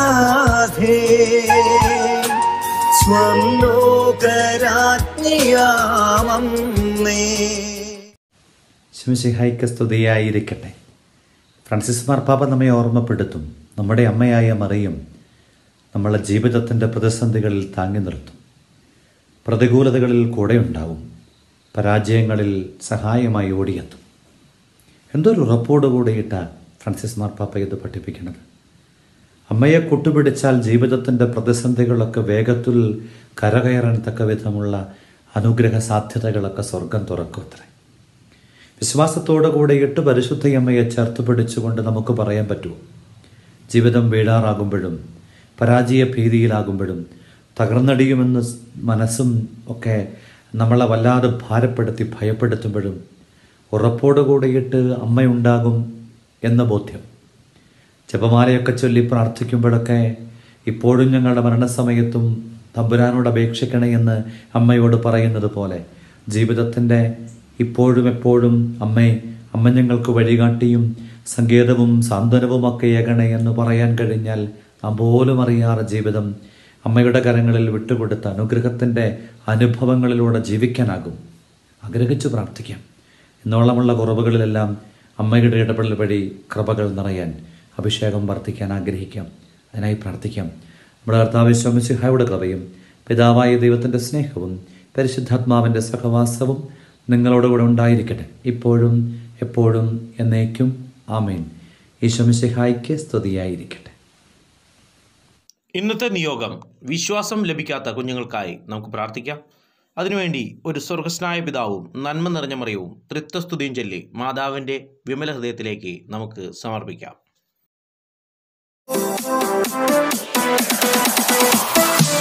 നാഥേ സ്വലോകരാജ്ഞിയാമമ്മേ ശിവശിഹായിക്ക് സ്തുതിയായിരിക്കട്ടെ ഫ്രാൻസിസ് മാർപ്പാപ്പ നമ്മെ ഓർമ്മപ്പെടുത്തും നമ്മുടെ അമ്മയായ മറിയും നമ്മളെ ജീവിതത്തിൻ്റെ പ്രതിസന്ധികളിൽ താങ്ങി നിർത്തും പ്രതികൂലതകളിൽ കൂടെ ഉണ്ടാവും പരാജയങ്ങളിൽ സഹായമായി ഓടിയെത്തും എന്തൊരു ഉറപ്പോട് കൂടിയിട്ട ഫ്രാൻസിസ് മാർപ്പാപ്പ ഇത് പഠിപ്പിക്കുന്നത് അമ്മയെ കൂട്ടുപിടിച്ചാൽ ജീവിതത്തിൻ്റെ പ്രതിസന്ധികളൊക്കെ വേഗത്തിൽ കരകയറാൻ തക്ക വിധമുള്ള അനുഗ്രഹ സാധ്യതകളൊക്കെ സ്വർഗം തുറക്കുമത്രേ വിശ്വാസത്തോടു കൂടിയിട്ട് പരിശുദ്ധയമ്മയെ ചേർത്ത് പിടിച്ചുകൊണ്ട് നമുക്ക് പറയാൻ പറ്റുമോ ജീവിതം വീഴാറാകുമ്പോഴും പരാജയ ഭീതിയിലാകുമ്പോഴും തകർന്നടിയുമെന്ന് സ് മനസ്സും ഒക്കെ നമ്മളെ വല്ലാതെ ഭാരപ്പെടുത്തി ഭയപ്പെടുത്തുമ്പോഴും ഉറപ്പോടു കൂടിയിട്ട് അമ്മയുണ്ടാകും എന്ന ബോധ്യം ജപമാലയൊക്കെ ചൊല്ലി പ്രാർത്ഥിക്കുമ്പോഴൊക്കെ ഇപ്പോഴും ഞങ്ങളുടെ മരണസമയത്തും തമ്പുരാനോട് അപേക്ഷിക്കണേ എന്ന് അമ്മയോട് പറയുന്നത് പോലെ ജീവിതത്തിൻ്റെ ഇപ്പോഴും എപ്പോഴും അമ്മേ അമ്മ ഞങ്ങൾക്ക് വഴികാട്ടിയും സങ്കേതവും സാന്ത്വനവുമൊക്കെ ഏകണേ എന്ന് പറയാൻ കഴിഞ്ഞാൽ നാം പോലും അറിയാറ് ജീവിതം അമ്മയുടെ കരങ്ങളിൽ വിട്ടുകൊടുത്ത അനുഗ്രഹത്തിൻ്റെ അനുഭവങ്ങളിലൂടെ ജീവിക്കാനാകും ആഗ്രഹിച്ചു പ്രാർത്ഥിക്കാം ഇന്നോളമുള്ള കുറവുകളിലെല്ലാം അമ്മയുടെ ഇടപെടൽ വഴി കൃപകൾ നിറയാൻ അഭിഷേകം വർദ്ധിക്കാൻ ആഗ്രഹിക്കാം അതിനായി പ്രാർത്ഥിക്കാം നമ്മുടെ കർത്താവ് ശോമിസിഹായുടെ കൃപയും പിതാവായ ദൈവത്തിൻ്റെ സ്നേഹവും പരിശുദ്ധാത്മാവിൻ്റെ സഹവാസവും നിങ്ങളോടുകൂടെ ഉണ്ടായിരിക്കട്ടെ ഇപ്പോഴും എപ്പോഴും എന്നേക്കും ആമേൻ ഈശോമിസിഹായ്ക്ക് സ്തുതിയായിരിക്കട്ടെ ഇന്നത്തെ നിയോഗം വിശ്വാസം ലഭിക്കാത്ത കുഞ്ഞുങ്ങൾക്കായി നമുക്ക് പ്രാർത്ഥിക്കാം അതിനുവേണ്ടി ഒരു സ്വർഗസ്നായ പിതാവും നന്മ നിറഞ്ഞ മറിയവും തൃത്വസ്തുതിയും ചൊല്ലി മാതാവിൻ്റെ വിമല ഹൃദയത്തിലേക്ക് നമുക്ക് സമർപ്പിക്കാം